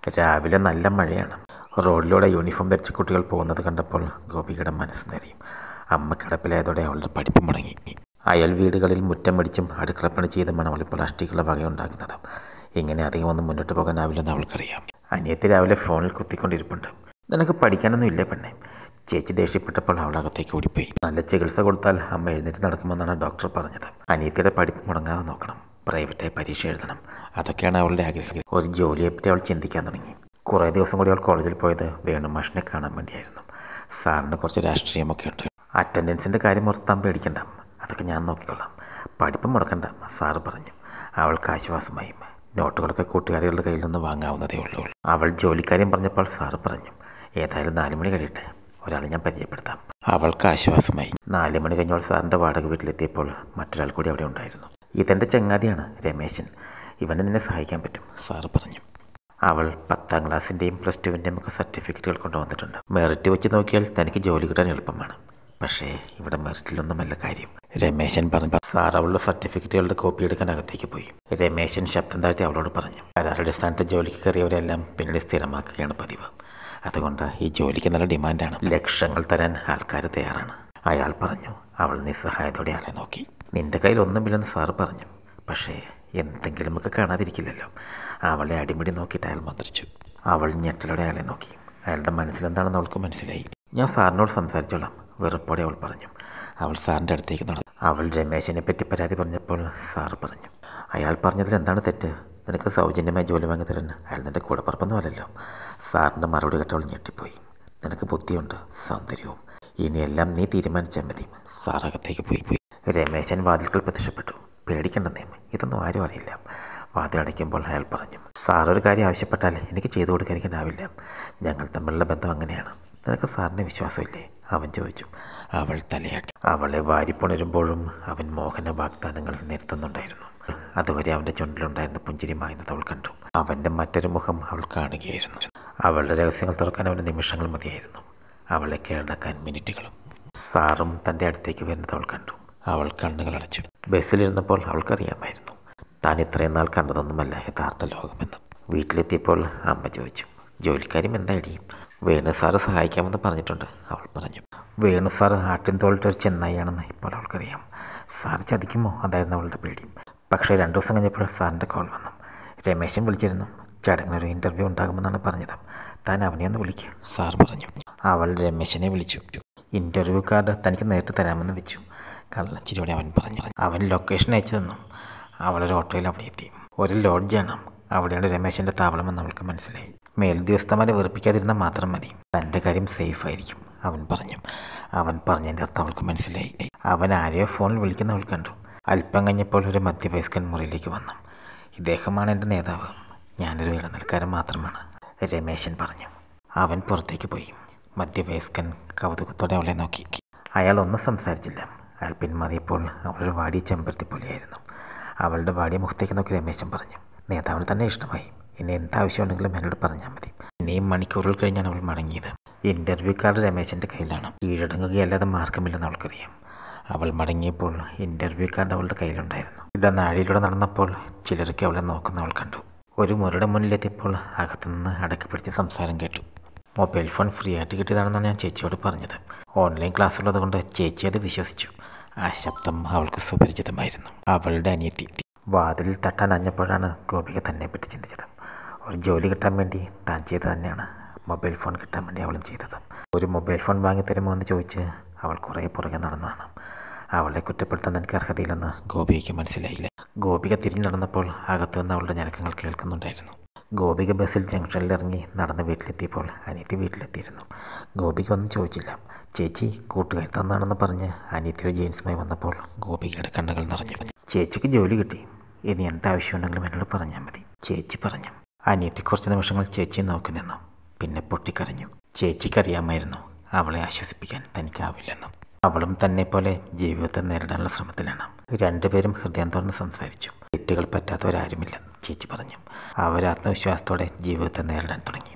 രാവിലെ നല്ല മഴയാണ് റോഡിലൂടെ യൂണിഫോം ധരിച്ച കുട്ടികൾ പോകുന്നത് കണ്ടപ്പോൾ ഗോപികയുടെ മനസ്സ് നിറയും അമ്മ കിടപ്പിലായതോടെ അവളുടെ പഠിപ്പ് മുടങ്ങി അയൽ വീടുകളിൽ മുറ്റം പിടിച്ചും അടുക്കളപ്പണി ചെയ്തുമാണ് അവൾ പ്ലാസ്റ്റിക്കുള്ള വകയുണ്ടാക്കുന്നത് ഇങ്ങനെ അധികം ഒന്നും മുന്നോട്ട് പോകാനാവില്ലെന്ന് അവൾക്കറിയാം അനിയത്തി രാവിലെ ഫോണിൽ കുത്തിക്കൊണ്ടിരിപ്പുണ്ട് നിനക്ക് പഠിക്കാനൊന്നും ഇല്ലേ പെണ്ണെ ചേച്ചി ദേഷ്യപ്പെട്ടപ്പോൾ അവൾ അകത്തേക്ക് ഓടിപ്പോയി നല്ല ചികിത്സ കൊടുത്താൽ അമ്മ എഴുന്നേറ്റ് നടക്കുമെന്നാണ് ഡോക്ടർ പറഞ്ഞത് അനിയത്തിയുടെ പഠിപ്പ് മുടങ്ങാതെ നോക്കണം പ്രൈവറ്റായി പരീക്ഷ എഴുതണം അതൊക്കെയാണ് അവളുടെ ആഗ്രഹം ഒരു ജോലിയെപ്പറ്റി അവൾ ചിന്തിക്കാൻ തുടങ്ങി കുറേ ദിവസം കൂടി അവൾ കോളേജിൽ പോയത് വേണുമാഷിനെ കാണാൻ വേണ്ടിയായിരുന്നു സാറിന് കുറച്ച് രാഷ്ട്രീയമൊക്കെ ഉണ്ട് അറ്റൻഡൻസിൻ്റെ കാര്യം ഓർത്താൻ പേടിക്കണ്ട അതൊക്കെ ഞാൻ നോക്കിക്കൊള്ളാം പഠിപ്പ് മുടക്കണ്ട സാറ് പറഞ്ഞു അവൾക്ക് ആശ്വാസമായി നോട്ടുകളൊക്കെ കൂട്ടുകാരികളുടെ കയ്യിൽ നിന്ന് വാങ്ങാവുന്നതേ ഉള്ളൂ അവൾ ജോലിക്കാര്യം പറഞ്ഞപ്പോൾ സാറ് പറഞ്ഞു ഏതായാലും നാല് മണി കഴിയട്ടെ ഒരാളെ ഞാൻ പരിചയപ്പെടുത്താം അവൾക്ക് ആശ്വാസമായി നാല് മണി കഴിഞ്ഞപ്പോൾ സാറിൻ്റെ വാടക വീട്ടിലെത്തിയപ്പോൾ മറ്റൊരാൾ കൂടി അവിടെ ഉണ്ടായിരുന്നു ഇതെൻ്റെ ചങ്ങാതിയാണ് രമേശൻ ഇവനെ നിന്നെ സഹായിക്കാൻ പറ്റും സാറ് പറഞ്ഞു അവൾ പത്താം ക്ലാസ്സിൻ്റെയും പ്ലസ് ടുവിൻ്റെയും ഒക്കെ സർട്ടിഫിക്കറ്റുകൾ കൊണ്ടുവന്നിട്ടുണ്ട് മെറിറ്റ് വെച്ച് നോക്കിയാൽ തനിക്ക് ജോലി കിട്ടാൻ എളുപ്പമാണ് പക്ഷേ ഇവിടെ മെറിറ്റിലൊന്നുമല്ല കാര്യം രമേശൻ പറഞ്ഞു സാർ അവളുടെ സർട്ടിഫിക്കറ്റുകളുടെ കോപ്പി എടുക്കാൻ അകത്തേക്ക് പോയി രമേശൻ ശബ്ദം താഴ്ത്തി അവളോട് പറഞ്ഞു കരാറുടെ സ്ഥാനത്ത് ജോലിക്ക് കയറിയവരെല്ലാം പിന്നീട് സ്ഥിരമാക്കുകയാണ് പതിവ് അതുകൊണ്ട് ഈ ജോലിക്ക് നല്ല ഡിമാൻഡാണ് ലക്ഷങ്ങൾ തരാൻ ആൾക്കാർ തയ്യാറാണ് അയാൾ പറഞ്ഞു അവൾ നിസ്സഹായതോടെ അയാളെ നോക്കി നിന്റെ കയ്യിൽ ഒന്നുമില്ലെന്ന് സാറ് പറഞ്ഞു പക്ഷേ എന്തെങ്കിലുമൊക്കെ കാണാതിരിക്കില്ലല്ലോ അവളെ അടിമുടി നോക്കിയിട്ട് അയാൾ മന്ത്രിച്ചു അവൾ ഞെട്ടലോടെ അയാളെ നോക്കി അയാളുടെ മനസ്സിലെന്താണെന്ന് അവൾക്ക് മനസ്സിലായി ഞാൻ സാറിനോട് സംസാരിച്ചോളാം വെറുപ്പോടെ അവൾ പറഞ്ഞു അവൾ സാറിൻ്റെ അടുത്തേക്ക് നടന്നു അവൾ രമേശിനെ പറ്റി പരാതി പറഞ്ഞപ്പോൾ സാറ് പറഞ്ഞു അയാൾ പറഞ്ഞതിൽ എന്താണ് തെറ്റ് നിനക്ക് സൗജന്യമായി ജോലി വാങ്ങി തരാൻ അയാൾ നിൻ്റെ കൂടെ പറപ്പൊന്നുമല്ലല്ലോ സാറിൻ്റെ മറുപടി കേട്ടവൾ ഞെട്ടിപ്പോയി നിനക്ക് ബുദ്ധിയുണ്ട് സൗന്ദര്യവും ഇനിയെല്ലാം നീ തീരുമാനിച്ചാൽ മതി സാർ അകത്തേക്ക് പോയി പോയി രമേശൻ വാതിൽക്കൽ പ്രത്യക്ഷപ്പെട്ടു പേടിക്കണ്ടെന്നേ ഇതൊന്നും ആരും അറിയില്ല വാതിലടയ്ക്കുമ്പോൾ അയാൾ പറഞ്ഞു സാർ ഒരു കാര്യം ആവശ്യപ്പെട്ടാൽ എനിക്ക് ചെയ്തു കൊടുക്കാനിരിക്കാനാവില്ല ഞങ്ങൾ തമ്മിലുള്ള ബന്ധം അങ്ങനെയാണ് നിനക്ക് സാറിന് വിശ്വാസമില്ലേ അവൻ ചോദിച്ചു അവൾ തലയാട്ടി അവളെ വാരിപ്പുണരുമ്പോഴും അവൻ മോഹന വാഗ്ദാനങ്ങൾ നിരത്തുന്നുണ്ടായിരുന്നു അതുവരെ അവൻ്റെ ചുണ്ടിലുണ്ടായിരുന്ന പുഞ്ചിരി മായുന്നത് അവൾ കണ്ടു അവൻ്റെ മറ്റൊരു മുഖം അവൾ കാണുകയായിരുന്നു അവളുടെ രഹസ്യങ്ങൾ തുറക്കാൻ അവൻ്റെ നിമിഷങ്ങൾ മതിയായിരുന്നു അവളെ കീഴടക്കാൻ മിനിറ്റുകളും സാറും തൻ്റെ അടുത്തേക്ക് വരുന്നത് അവൾ കണ്ടു അവൾ കണ്ണുകൾ അടച്ചു ബസ്സിലിരുന്നപ്പോൾ അവൾക്കറിയാമായിരുന്നു താൻ ഇത്രയും നാൾ കണ്ടതൊന്നുമല്ല യഥാർത്ഥ ലോകമെന്ന് വീട്ടിലെത്തിയപ്പോൾ അമ്മ ചോദിച്ചു ജോലിക്കാരും എന്തായി വേണു സാറ് സഹായിക്കാമെന്ന് പറഞ്ഞിട്ടുണ്ട് അവൾ പറഞ്ഞു വേണു സാർ ആട്ടിൻ തോളിട്ടൊരു ചെന്നായിയാണെന്ന് ഇപ്പോൾ അവൾക്കറിയാം സാർ ചതിക്കുമോ അതായിരുന്നു അവളുടെ പേടി പക്ഷേ രണ്ടു ദിവസം കഴിഞ്ഞപ്പോൾ സാറിൻ്റെ കോൾ വന്നു രമേശൻ വിളിച്ചിരുന്നു ചടങ്ങിനൊരു ഇൻ്റർവ്യൂ ഉണ്ടാകുമെന്നാണ് പറഞ്ഞത് താൻ അവനെ ഒന്ന് വിളിക്കുക സാർ പറഞ്ഞു അവൾ രമേശനെ വിളിച്ചു ഇൻ്റർവ്യൂ കാർഡ് തനിക്ക് നേരിട്ട് തരാമെന്ന് വെച്ചു കള്ളച്ചിരിയോടെ അവൻ പറഞ്ഞു അവൻ ലൊക്കേഷൻ അയച്ചു തന്നു അവളൊരു ഓട്ടോയിൽ അവിടെ എത്തി ഒരു ലോഡ്ജാണ് അവിടെയാണ് രമേശൻ്റെ താവളമെന്ന് അവൾക്ക് മനസ്സിലായി മേൽദ്യോഗസ്ഥന്മാരെ വെറുപ്പിക്കാതിരുന്നാൽ മാത്രം മതി തൻ്റെ കാര്യം സേഫ് ആയിരിക്കും അവൻ പറഞ്ഞു അവൻ പറഞ്ഞതിൻ്റെ അർത്ഥം അവൾക്ക് മനസ്സിലായി അവൻ ആരെയോ ഫോണിൽ വിളിക്കുന്ന അവൾ കണ്ടു അല്പം കഴിഞ്ഞപ്പോൾ ഒരു മധ്യവയസ്കൻ മുറിയിലേക്ക് വന്നു ഇദ്ദേഹമാണ് എൻ്റെ നേതാവ് ഞാനൊരു ഇടനിൽക്കാരൻ മാത്രമാണ് രമേശൻ പറഞ്ഞു അവൻ പുറത്തേക്ക് പോയി മധ്യവയസ്കൻ കൗതുകത്തോടെ അവളെ നോക്കി അയാൾ ഒന്നും സംസാരിച്ചില്ല അയാൾ പിന്മാറിയപ്പോൾ അവളൊരു വാടിയ ചെമ്പരത്തി പോലെയായിരുന്നു അവളുടെ വാടിയ മുഖത്തേക്ക് നോക്കി രമേശൻ പറഞ്ഞു നേതാവിന് തന്നെ ഇഷ്ടമായി ഇനി എന്താവശ്യമുണ്ടെങ്കിലും എന്നോട് പറഞ്ഞാൽ മതി ഇനിയും മണിക്കൂറുകൾ കഴിഞ്ഞാണ് അവൾ മടങ്ങിയത് ഇൻ്റർവ്യൂ കാർഡ് രമേശൻ്റെ കയ്യിലാണ് കീഴടങ്ങുകയല്ലാതെ മാർഗമില്ലെന്ന് അവൾക്കറിയാം അവൾ മടങ്ങിയപ്പോൾ ഇൻ്റർവ്യൂ കാർഡ് അവളുടെ കയ്യിലുണ്ടായിരുന്നു ഇടനാഴിയിലൂടെ നടന്നപ്പോൾ ചിലരൊക്കെ അവളെ നോക്കുന്ന അവൾ കണ്ടു ഒരു മുറിയുടെ മുന്നിലെത്തിയപ്പോൾ അകത്തുനിന്ന് അടക്കി പിടിച്ച് സംസാരം കേട്ടു മൊബൈൽ ഫോൺ ഫ്രീ ആയിട്ട് കിട്ടിയതാണെന്നാണ് ഞാൻ ചേച്ചിയോട് പറഞ്ഞത് ഓൺലൈൻ ക്ലാസ് ഉള്ളതുകൊണ്ട് ചേച്ചി അത് വിശ്വസിച്ചു ആ ശബ്ദം അവൾക്ക് സുപരിചിതമായിരുന്നു അവളുടെ അനിയത്തി വാതിലിൽ തട്ടാൻ അഞ്ഞപ്പോഴാണ് ഗോപിക തന്നെ പറ്റി ചിന്തിച്ചത് ഒരു ജോലി കിട്ടാൻ വേണ്ടി താൻ ചെയ്തത് തന്നെയാണ് മൊബൈൽ ഫോൺ കിട്ടാൻ വേണ്ടി അവളും ചെയ്തത് ഒരു മൊബൈൽ ഫോൺ വാങ്ങിത്തരുമോ എന്ന് ചോദിച്ച് അവൾ കുറേ പുറകെ നടന്നതാണ് അവളെ കുറ്റപ്പെടുത്താൻ എനിക്ക് അർഹതയില്ലെന്ന് ഗോപികയ്ക്ക് മനസ്സിലായില്ല ഗോപിക തിരിഞ്ഞു നടന്നപ്പോൾ അകത്തുനിന്ന് അവളുടെ ഞരക്കങ്ങൾ കേൾക്കുന്നുണ്ടായിരുന്നു ഗോപിക ബസ്സിൽ ജംഗ്ഷനിൽ ഇറങ്ങി നടന്ന് വീട്ടിലെത്തിയപ്പോൾ അനിയത്തി വീട്ടിലെത്തിയിരുന്നു ഗോപിക ഒന്നും ചോദിച്ചില്ല ചേച്ചി കൂട്ടുകാരി തന്നാണെന്ന് പറഞ്ഞ് അനിയത്തി ഒരു ജീൻസുമായി വന്നപ്പോൾ ഗോപികയുടെ കണ്ണുകൾ നിറഞ്ഞു ചേച്ചിക്ക് ജോലി കിട്ടി ഇനി എന്താവശ്യമുണ്ടെങ്കിലും എന്നോട് പറഞ്ഞാൽ മതി ചേച്ചി പറഞ്ഞു അനിയത്തി കുറച്ച് നിമിഷങ്ങൾ ചേച്ചിയെ നോക്കി നിന്നു പിന്നെ പൊട്ടിക്കരഞ്ഞു ചേച്ചിക്കറിയാമായിരുന്നു അവളെ ആശ്വസിപ്പിക്കാൻ തനിക്കാവില്ലെന്നും അവളും തന്നെ പോലെ ജീവിതത്തെ നേരിടാനുള്ള ശ്രമത്തിലാണ് രണ്ടുപേരും ഹൃദയം തുറന്ന് സംസാരിച്ചു തെറ്റുകൾ പറ്റാത്തവരാരുമില്ല ചേച്ചി പറഞ്ഞു അവർ ആത്മവിശ്വാസത്തോടെ ജീവിതത്തെ നേരിടാൻ തുടങ്ങി